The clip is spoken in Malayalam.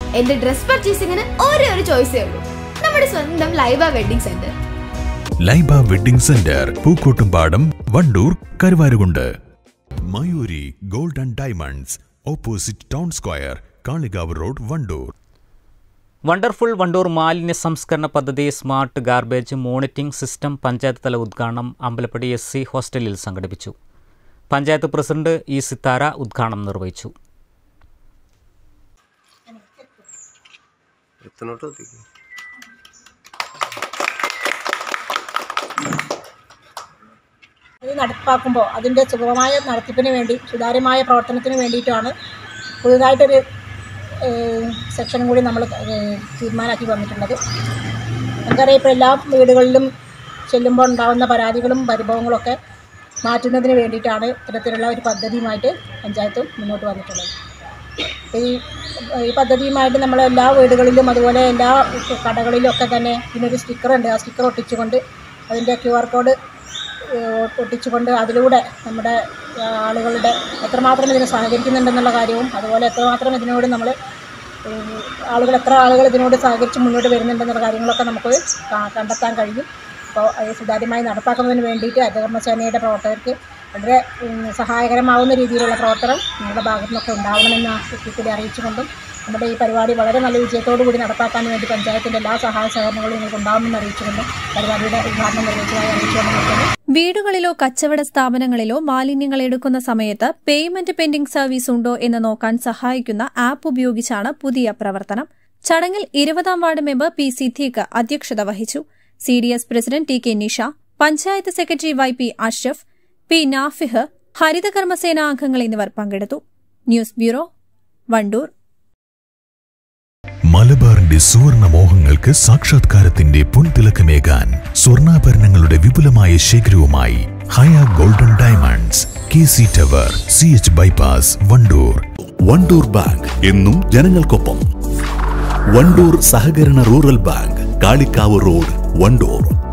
എന്റെ ഡ്രസ് പർച്ചേസിംഗിന് ഒരേ ഒരു ചോയ്സേ ഉള്ളൂ നമ്മുടെ സ്വന്തം Laiba wedding centre Laiba wedding centre Pookkottumpadam Wandoor Karuvarakundu Mayuri gold and diamonds opposite town square Kalikavu road Wandoor wonderful Wandoor മാലിന്യ സംസ്കരണ പദ്ധതി smart garbage monitoring system panchayat തല ഉദ്ഘാടനം അമ്പലപ്പടി എസ് സി ഹോസ്റ്റലിൽ സംഘടിപ്പിച്ചു പഞ്ചായത്ത് പ്രസിഡന്റ് ഇ സിത്താര ഉദ്ഘാടനം നിർവഹിച്ചു എത്തണോട്ടോ എത്തിക്ക്. ഇത് നടപ്പാക്കുമ്പോൾ അതിൻ്റെ സുഗമമായ നടത്തിപ്പിന് വേണ്ടി സുതാര്യമായ പ്രവർത്തനത്തിന് വേണ്ടിയിട്ടാണ് പുതുതായിട്ടൊരു സെക്ഷനും കൂടി നമ്മൾ ഏഹ്, തീരുമാനമാക്കി വന്നിട്ടുള്ളത് നമുക്കറിയാം ഇപ്പോൾ എല്ലാ വീടുകളിലും ചെല്ലുമ്പോൾ ഉണ്ടാകുന്ന പരാതികളും പരിഭവങ്ങളൊക്കെ മാറ്റുന്നതിന് വേണ്ടിയിട്ടാണ് ഇത്തരത്തിലുള്ള ഒരു പദ്ധതിയുമായിട്ട് പഞ്ചായത്തും മുന്നോട്ട് വന്നിട്ടുള്ളത് ഈ ഈ പദ്ധതിയുമായിട്ട് നമ്മൾ എല്ലാ വീടുകളിലും അതുപോലെ എല്ലാ കടകളിലും ഒക്കെ തന്നെ ഇതിനൊരു സ്റ്റിക്കറുണ്ട് ആ സ്റ്റിക്കർ ഒട്ടിച്ചുകൊണ്ട് അതിൻ്റെ ക്യു ആർ കോഡ് ഏഹ് ഒട്ടിച്ചുകൊണ്ട് അതിലൂടെ നമ്മുടെ ആ, ആളുകളുടെ എത്രമാത്രം ഇതിന് സഹകരിക്കുന്നുണ്ടെന്നുള്ള കാര്യവും അതുപോലെ എത്രമാത്രം ഇതിനോട് നമ്മൾ ഏഹ്, ആളുകൾ എത്ര ആളുകൾ ഇതിനോട് സഹകരിച്ച് മുന്നോട്ട് വരുന്നുണ്ടെന്നുള്ള കാര്യങ്ങളൊക്കെ നമുക്ക് കാ- കണ്ടെത്താൻ കഴിയും അപ്പോൾ അത് സുതാര്യമായി നടപ്പാക്കുന്നതിന് വേണ്ടിയിട്ട് ഹരിതകർമ്മസേനയുടെ പ്രവർത്തകർക്ക് വളരെ ഉം, സഹായകരമാവുന്ന രീതിയിലുള്ള പ്രവർത്തനം നിങ്ങളുടെ ഭാഗത്തു നിന്നൊക്കെ ഉണ്ടാവണമെന്ന് കൂടി അറിയിച്ചുകൊണ്ടും നമ്മുടെ ഈ പരിപാടി വളരെ നല്ല വിജയത്തോടു കൂടി നടപ്പാക്കാൻ വേണ്ടി പഞ്ചായത്തിൻ്റെ എല്ലാ സഹായ സഹകരണങ്ങളും നിങ്ങൾക്ക് ഉണ്ടാവുമെന്ന് അറിയിച്ചുകൊണ്ടും പരിപാടിയുടെ ഉദ്ഘാടനം നിർവഹിച്ചതായി അറിയിച്ചുകൊണ്ട് നിർത്തുന്നു വീടുകളിലോ കച്ചവട സ്ഥാപനങ്ങളിലോ മാലിന്യങ്ങൾ എടുക്കുന്ന സമയത്ത് പേയ്മെന്റ് പെൻഡിംഗ് സർവീസ് ഉണ്ടോ എന്ന് നോക്കാൻ സഹായിക്കുന്ന ആപ്പ് ഉപയോഗിച്ചാണ് പുതിയ പ്രവർത്തനം ചടങ്ങിൽ ഇരുപതാം വാർഡ് മെമ്പർ പി സിദ്ദീഖ് അധ്യക്ഷത വഹിച്ചു C D S president T K Nisha panchayat secretary Y P Ashraf P Nafih ഹരിതകർമ്മസേന അംഗങ്ങൾ എന്നിവർ പങ്കെടുത്തു ന്യൂസ് ബ്യൂറോ വണ്ടൂർ മലബാറിന്റെ സുവർണ മോഹങ്ങൾക്ക് സാക്ഷാത്കാരത്തിന്റെ പൊൻതിളക്കമേകാൻ സ്വർണ്ണാഭരണങ്ങളുടെ വിപുലമായ ശേഖരവുമായി Haya golden diamonds K C tower C H bypass Wandoor Wandoor bank എന്നും ജനങ്ങൾക്കൊപ്പം വണ്ടൂർ സഹകരണ rural bank Kalikavu road Wandoor